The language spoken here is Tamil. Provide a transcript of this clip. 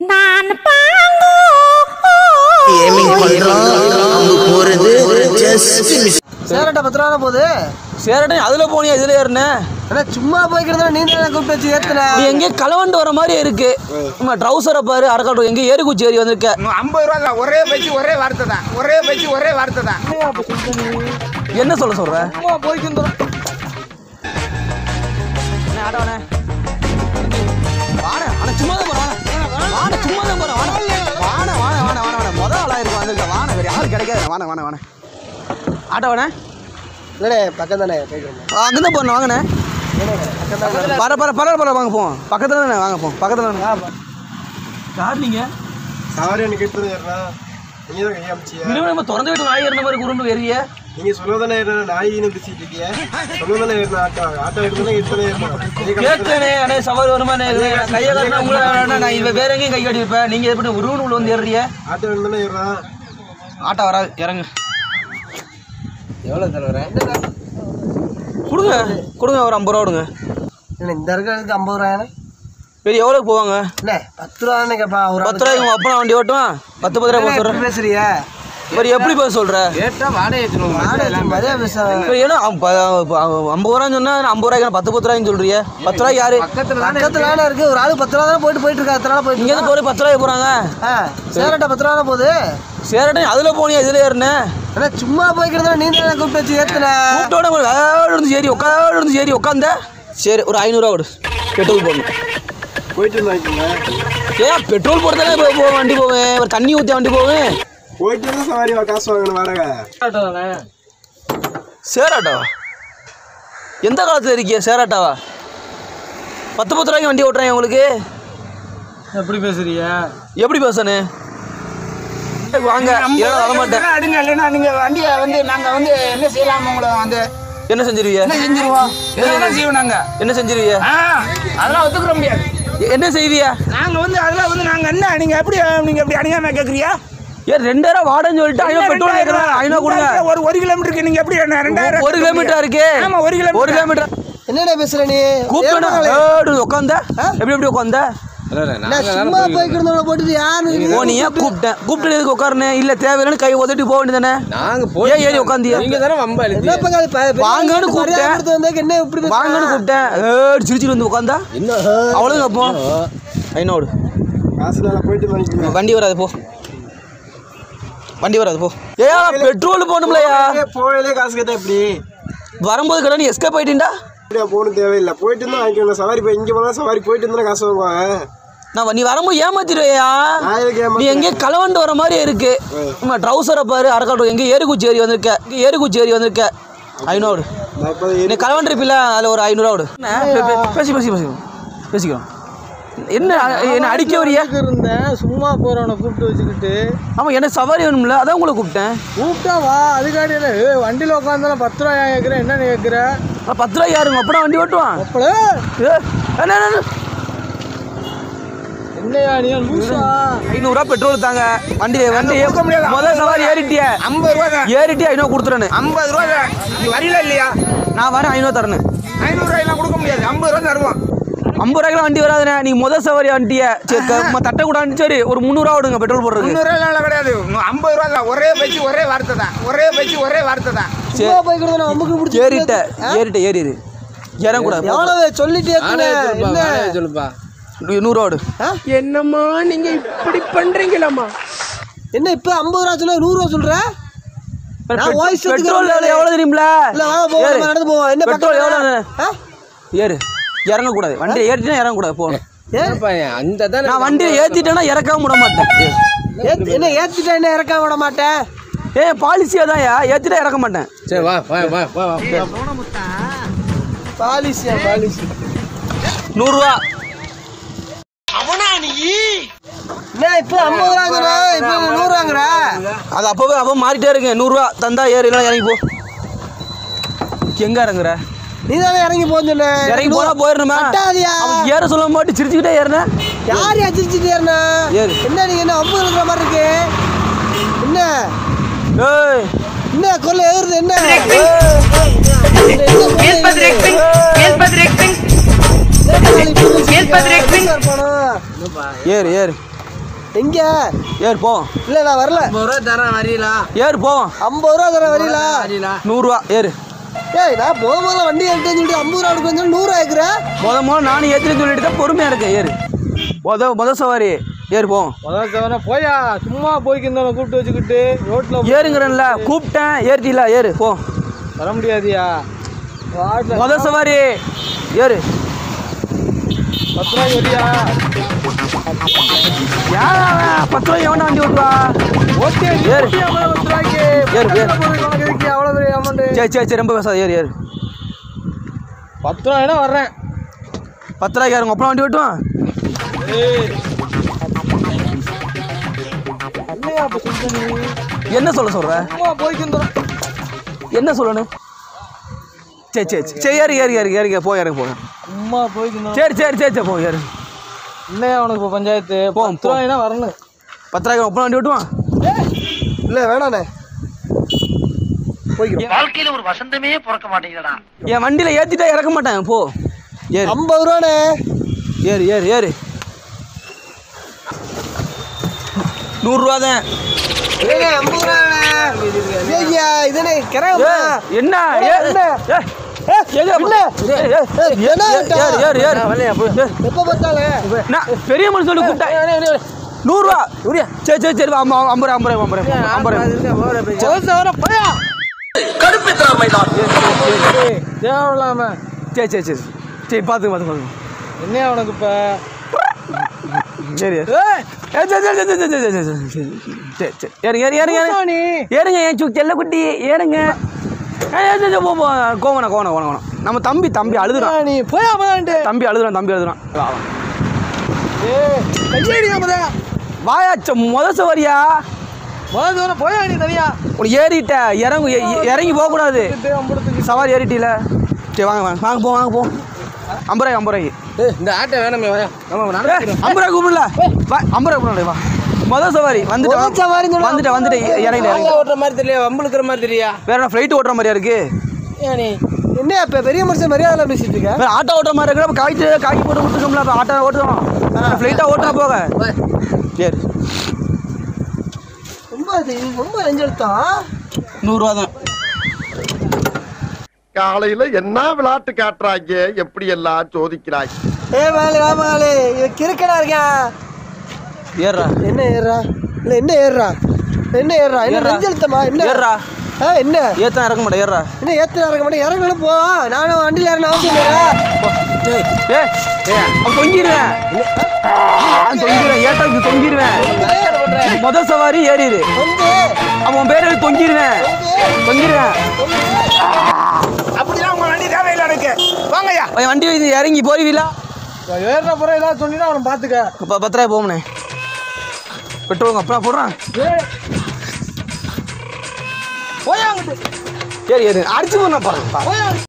நான் பாங்கு ஏமிங் பண்றோம் அங்க போறது ஜஸ்ட் மிஸ் சேரட்ட பத்து ரூபா போகுது சேரட்டை அதுல போனியா இதுல ஏறின ஆனா சும்மா போய்க்கிறதா நீ தானே கூப்பிட்டு வச்சு ஏத்துன நீ எங்கே கலவண்டு வர மாதிரி இருக்கு நம்ம ட்ரௌசரை பாரு அரக்காட்டு எங்கே ஏறி குச்சி ஏறி வந்திருக்க ஐம்பது ரூபா தான் ஒரே பைச்சு ஒரே வார்த்தை தான் ஒரே பைச்சு ஒரே வார்த்தை தான் என்ன சொல்ல சொல்ற வாண, வாண, சும்மா தான் போறேன், வாண. வாண, சும்மா தான் போறேன், வாண. வாண, வாண, வாண, வாண, வாண. முத ஆளா இருக்கு வந்திருக்க. வாண, வேற யாரும் கிடைக்காது. வாண, வாண, வாண. ஆட்டோ வாண. இல்லடே பக்கம் தானே போய்க்கிறோம் ஆ, அங்கதான் போறேன், வாங்கண்ணே. பர, பர, பர, பர, வாங்க போவோம். பக்கத்துல தானே, வாங்க போவோம். பக்கத்துல தானே. யார் நீங்க? சாரி எனக்கு எடுத்து ஏறினா நீங்க தான் கையாமிச்சியா இனிமே நம்ம திறந்து விட்டு வாய் ஏறின மாதிரி குறுண்டு ஏறிய நீங்க சொல்லதானே ஏறினா நாயின்னு பேசிட்டு இருக்கீங்க சொல்லதானே ஏறினா ஆட்டோ ஆட்டோ எடுத்து எடுத்து ஏறினா கேட்கணே அண்ணே சவாரி வருமா கையை காட்டினா உங்களை வேணா, நான் இவ வேற எங்கேயும் கை காட்டி இருப்பேன் நீங்க எப்படி ஒரு ரூல் உள்ள வந்து ஏறுறிய ஆட்டோ எடுத்து ஏறினா ஆட்டோ வராது இறங்கு எவ்வளோ தலைவர கொடுங்க கொடுங்க ஒரு ஐம்பது ரூபா கொடுங்க இல்லை இந்த இருக்கிறதுக்கு ஐம்பது ரூபாயானே பெரிய எவ்வளோக்கு போவாங்க இல்லை பத்து ரூபான்னு கேட்பா ஒரு பத்து ரூபாய்க்கு உங்க அப்பா அப்பனா வண்டி ஓட்டுவான் பத்து பத்து ரூபாய் சொல்கிறேன் எப்படி பேசுறிய சரி எப்படி பேச சொல்ற கேட்டா வாடகை ஏற்றணும் வாடகை மதியம் பேச இப்போ ஏன்னா ஐம்- ப- ப- ஐம்பது ரூபான்னு சொன்னா நான் ஐம்பது ரூபாய்க்கு நான் பத்து பத்து ரூபாய்ன்னு சொல்றிய பத்து ரூபாய்க்கு யாரு பக்கத்துல தானே இருக்கு ஒரு ஆளு பத்து ரூபா தானே போயிட்டு போயிட்டு இருக்கா அத்தனை நாள் போயிட்டு இங்க இருந்து போய் பத்து ரூபாய்க்கு போறாங்க ஆ சேரட்ட பத்து ரூபா போகுது சேரட்டும் அதுல போனியா இதுல ஏறினேன் ஆனா சும்மா போய்க்கிறதா நீ தானே கூப்பிட்டு வச்சு ஏத்துன கூப்பிட்டோட ஒரு ஆள் இருந்து சரி உட்காந்து இருந்து சரி உட்காந்த சரி ஒரு ஐநூறுரூவா கொடு பெட்ரோல் போடணும் போயிட்டு இருந்தாங்க ஏன் பெட்ரோல் போடுறதானே இப்போ போ வண்டி போவேன் ஒரு தண்ணி ஊற்றி வண்டி போவேன் போயிட்டு இருந்தா சவாரி காசு வாங்கணும் வாடகை சேராட்டாவா எந்த காலத்தில் இருக்கிய சேராட்டாவா பத்து பத்து ரூபாய்க்கு வண்டி ஓட்டுறேன் உங்களுக்கு எப்படி பேசுறிய எப்படி பேசணே வாங்க இல்லைன்னா வர மாட்டேன் அடுங்க இல்லைன்னா நீங்க வண்டியை வந்து நாங்க வந்து என்ன செய்யலாம் உங்களை வந்து என்ன செஞ்சிருவிய என்ன செஞ்சிருவோம் என்ன செய்வோம் நாங்க என்ன செஞ்சிருவிய ஆ அதெல்லாம் ஒத்துக்கிற முடியாது என்ன செய்விய நாங்க வந்து அதெல்லாம் வந்து நாங்க என்ன நீங்க எப்படி நீங்க எப்படி அணியாம கேக்குறியா ஏன் ரெண்டாயிரம் வாடன்னு சொல்லிட்டு ஐநூறு பெட்ரோல் கேட்குறேன் ஐநூறு கொடுங்க ஒரு ஒரு கிலோமீட்டருக்கு நீங்க எப்படி என்ன ரெண்டாயிரம் ஒரு கிலோமீட்டர் இருக்கு ஆமா ஒரு ஒரு கிலோமீட்டர் கிலோமீட்டர் என்னடா பேசுற நீ கூப்பிட்டு உட்காந்த எப்படி எப்படி உட்காந்த நான் சும்மா போய்க்கிறதோட போட்டுட்டு யாரு நீ? போனியா கூப்பிட்டேன் கூப்பிட்டு எதுக்கு உட்காருனே இல்ல தேவையில்லைன்னு கை உதட்டி போக வேண்டியதானே நாங்க ஏன் ஏறி உட்காந்தியா நீங்க தானே வம்ப என்ன பக்கம் அது ப- பெரிய வாங்கன்னு மரியாதை கூப்பிட்டேன். கொடுத்து வந்தாக்க என்ன இப்படி பேசுற? வாங்கன்னு கூப்பிட்டேன் ஏடு சிரிச்சிட்டு வந்து உட்காந்தா அவ்வளோ அப்போ ஐநோடு காசு நல்லா போயிட்டு வாங்கிக்கலாம் வண்டி வராது போ வண்டி வராது போ ஏயா பெட்ரோல் போகணும்லையா போயிலே காசு கேட்டா எப்படி வரும்போது கடை நீ எஸ்கேப் ஆயிட்டீண்டா இப்படியா போகணும் தேவையில்லை போயிட்டு இருந்தா வாங்கிக்கணும் சவாரி போய் இங்கே போனால் சவாரி போயிட்டு இருந்தா காசு வாங்குவாங்க நான் நீ வரும்போது ஏமாத்திடுவையா நான் எதுக்கு நீ ஏமாத்துறேன்? எங்கே கலவண்டு வர மாதிரி இருக்கு நம்ம ட்ரௌசரை பாரு அரக்காட்டும் எங்கே ஏரிக்குச்சி ஏறி வந்திருக்க இங்கே ஏரிக்குச்சி ஏறி வந்திருக்க ஐநூறு நான் இப்போ நீ கலவண்டிருப்பில்ல அதில் ஒரு ஐநூறுவா விடு என்ன? பே- பே- பேசி பேசி பேசி பேசிக்கிறோம் என்ன என்ன அடிக்க வரியா இருந்தேன் சும்மா போறவனை கூப்பிட்டு வச்சுக்கிட்டு ஆமாம் எனக்கு சவாரி வேணும்ல அதான் உங்களை கூப்பிட்டேன் கூப்பிட்டா வா அதுக்காடி இல்லை ஏய், வண்டியில உட்காந்தாலும் பத்து ரூபா கேட்குறேன் என்ன கேட்குற ஆ, பத்து ரூபாய் யாருங்க அப்படா வண்டி ஓட்டுவான் அப்பளே ஏ, என்ன, என்ன, என்ன? என்னையா நீ லூசா ஐநூறுரூவா பெட்ரோல் தாங்க வண்டி வண்டி முதல் சவாரி ஏறிட்டிய ஐம்பது ரூபா தான் ஏறிட்டி ஐநூறு கொடுத்துறேன்னு ஐம்பது ரூபா தான் நீ வரல இல்லையா நான் வரேன் ஐநூறு தரேன்னு ஐநூறு ரூபாயெல்லாம் கொடுக்க முடியாது ஐம்பது ரூபா தருவோம் ஐம்பது ரூபாய்க்கு வண்டி வராதுண்ணே நீ முதல் சவாரி வண்டிய சரி க- தட்டை கூடாது சரி ஒரு முந்நூறுவா விடுங்க பெட்ரோல் போடுறதுக்கு முந்நூறு ரூபாயெல்லாம் கிடையாது ஐம்பது ரூபா தான் ஒரே பைச்சு ஒரே வார்த்தை தான் ஒரே பைச்சு ஒரே வார்த்தை தான் சும்மா போய்க்கிறத நமக்கு பிடிச்சி ஏறிட்ட ஏறிட்ட ஏறிடு இறங்கக்கூடாது எவ்வளவு சொல்லிட்டு ஏத்துன என்ன சொல்லுப்பா நூறுவா விடு என்னம்மா நீங்க இப்படி பண்றீங்களாம்மா என்ன இப்ப ஐம்பது ரூபா சொல்ல நூறு ரூபா சொல்ற நான் voice எடுத்துக்கிறேன். பெட்ரோல் எவ்வளோ எவ்வளோ தெரியுமில இல்ல வாங்க போவோம் ஏறு. நம்ம நடந்து போவோம் என்ன பெட்ரோல் எவ்வளோ ஆ? ஏறு இறங்கக்கூடாது வண்டியை ஏற்றினா இறங்கக்கூடாது போகணும் ஏப்பா, அந்த தானே நான் வண்டியை ஏற்றிட்டேன்னா இறக்கவும் விட மாட்டேன் ஏறு. ஏத்து- என்ன ஏத்திட்டா என்ன இறக்க விட மாட்டேன் ஏய் பாலிசியாக தான் ஏற்றிட்டா இறக்க மாட்டேன் சரி வா வா வா வா வா. பாலிசியா பாலிசி நூறுரூவா என்ன இப்ப ஐம்பது ரூபாங்கிற இப்ப நூறு ரூபாங்கிற அது அப்போவே அப்போ மாறிட்டே இருக்கேன் நூறுரூவா தந்தா ஏறு இல்லைனா இறங்கி போ எங்கே இறங்குற நீ தானே இறங்கி போன்னு சொன்ன இறங்கி போனா போயிடணுமா கட்டாதியா அவன் ஏற சொல்ல மாட்டு சிரிச்சுக்கிட்டே ஏறினேன் யார் அடிச்சுட்டு ஏறினா ஏறு. என்ன நீங்க என்ன ஐம்பது இருக்கிற மாதிரி இருக்கு என்ன ஏய் என்ன கொல்ல ஏறுது என்ன ஏறு ஏறு எங்க ஏறு போவோம் இல்ல நான் வரல ஐம்பது ரூபா தரேன் வரீங்களா ஏறு போவோம் ஐம்பது ரூபா தர வரீங்களா வரீங்களா நூறுரூவா ஏறு ஏய் நான் போக போத வண்டி எடுத்தேன்னு சொல்லிட்டு ஐம்பது ரூபா கொடுக்க நூறு ஆயிக்கிற முத முத நானும் ஏற்றுன்னு சொல்லிட்டு தான் பொறுமையாக இருக்கேன் ஏறு முத முத சவாரி ஏறு போவோம் முதல் தவணை போயா சும்மா போய்க்கு கூப்பிட்டு வச்சுக்கிட்டு ரோட்ல ஏறுங்கிறேன்ல கூப்பிட்டேன் ஏறிட்டில ஏறு போ வர முடியாதியா வாட்ல முத சவாரி ஏறு பத்து ரூபாய்க்கு வரியா யார் அவன்? பத்து ரூபாய் எவன்டா வண்டி ஓட்டுவா ஓகே ஏறு பத்து ரூபாய்க்கு ஏறு ஏறு உனக்கு எதுக்கு அவ்வளோ பெரிய அமௌண்ட் சரி சரி சரி ரொம்ப பேசாத ஏறு ஏறு பத்து ரூபாய்னா வர்றேன் பத்து ரூபாய்க்கு யாருங்க அப்புறம் வண்டி ஓட்டுவான் இல்லையா அப்போ சொல்லிட்டு நீ என்ன சொல்ல சொல்ற சும்மா போய்க்கு என்ன சொல்லணும் சரி சரி சரி. சரி ஏறு ஏறு ஏறு ஏறு போ ஏறுங்க போங்க சும்மா போய்க்கு சரி சரி சரி சரி போ ஏறு இல்லையா உனக்கு இப்போ பஞ்சாயத்து போ, பத்து போ. ரூபாய்னா வரணும் பத்து ரூபாய்க்கு அப்புறம் வண்டி ஓட்டுவான் இல்ல வேணாண்ணே வாழ்க்கையில ஒரு வசந்தமே பிறக்க மாட்டேங்கிறடா என் வண்டியில் ஏற்றிட்டா இறக்க மாட்டேன் போ ஏறு ஐம்பது ரூபாண்ணே ஏறு ஏறு ஏறு நூறுரூவா தான் ஏங்க ஐம்பது ரூபாண்ணே ஐயா இதனே கிரகமா ஏய், என்ன ஏ- ஏய், ஏய், எது அப்ப? இல்ல. ஏய், ஏய், ஏய், என்ன ஏறு, விட்டா? ஏறு, ஏறு, ஏறு. ஏய், எப்ப பார்த்தாலும் நான் பெரிய மனுஷன் சொல்லி கூப்பிட்டேன் நூறுரூவா சரி சரி சரி ஐம்பது ஐம்பது ரூபா ஐம்பது ரூபா ஐம்பது ரூபா ஐம்பது ரூபா போயா கடுப்பேத்தலாம் மைதான் தேவையில்லாம சரி சரி சரி சரி பார்த்துங்க பார்த்துங்க என்னையா உனக்கு இப்போ சரி ஏறு. ஏய், சரி சரி சரி சரி சரி சரி சரி சரி சரி சரி ஏறுங்க ஏறுங்க ஏறுங்க ஏறுங்க நீ ஏறுங்க என் சு செல்லக்குட்டி ஏறுங்க ஏய், ஏய், சரி, போ போ கோவணம் கோவணம் கோவணம் நம்ம தம்பி தம்பி அழுதுறான் நீ போயா மதான்ட்டு தம்பி அழுதுறான் தம்பி அழுதுறான் வா, வா. ஏய் கையடி மதா வாயா ச- முத சவாரியா முதல் தவணை போயா நீ தனியா உனக்கு ஏறிட்ட இறங்கு எ- எ- இறங்கி போகக்கூடாது ஐம்பதுக்கு சவாரி ஏறிட்டில சரி வாங்க வாங்க வாங்க போ வாங்க போ ஐம்பது ரூபாய் ஐம்பது ரூபாய்க்கு ஏய், இந்த ஆட்டை வேணாமே வாயா நம்ம ஏய், நடக்கிறோம் ஐம்பது ரூபாய் கூப்பிடல வா ஐம்பது ரூபாய் கூப்பிடல வா முத சவாரி வந்துட்டு முதல் சவாரின்னு சொன்னா வந்துட்டு வந்துட்டு இறங்கி இறங்கி ஓட்டுற மாதிரி தெரியல வம்புழுக்கிற மாதிரி தெரியா வேற என்ன ஃப்ளைட் ஓட்டுற மாதிரியா இருக்கு ஏன் நீ என்ன இப்ப பெரிய மனுஷன் மரியாதை பேசிட்டு இருக்க வேற ஆட்டோ ஓட்டுற மாதிரி இருக்கிற காய்ச்சி காய்ச்சி போட்டு கொடுத்துருக்கோம்ல அப்போ ஆட்டோ ஓட்டுறோம் ஃப்ளைட்டாக ஓட்டுனா போக சரி ரொம்ப இது ரொம்ப நெஞ்செழுத்தான் நூறுரூவா தான் காலையில என்ன விளையாட்டு காட்டுறாங்க எப்படி எல்லாம் சோதிக்கிறாங்க ஏ மேலே வா மேலே இவன் கிறுக்கடா இருக்கான் ஏறுறா என்ன ஏறுறா இல்ல என்ன ஏறுறா என்ன ஏறுறா என்ன ஏறுறா. நெஞ்செழுத்தமா என்ன ஏறுறா. ஆ என்ன ஏத்தான் இறக்க மாட்டேன் ஏறுறா என்ன ஏத்து இறங்க மாட்டேன் இறங்கணும் போ நானும் வண்டியில் இறங்க அவசியம் இல்லையா ஏய் ஏய் ஏய், அவன் தொங்கிடுவேன் அவன் தொங்கிடுவேன் ஏட்டாவுக்கு தொங்கிடுவேன் முத சவாரி ஏறிடு வந்து அவன் பேர் எழுதி தொங்கிடுவேன் தொங்கிடுவேன் அப்படிலாம் உங்க வண்டி தேவையில்லை எனக்கு வாங்கய்யா அவன் வண்டி வைத்து இறங்கி போய்வீங்களா ஏறின பிறகு ஏதாவது சொன்னீங்கன்னா அவனை பார்த்துக்க இப்போ பத்து ரூபாய் போகணே பெட்ரோல் அப்புறம் போடுறான் போயா அங்கிட்டு சரி ஏறு அடிச்சு போனா பாருங்க போயா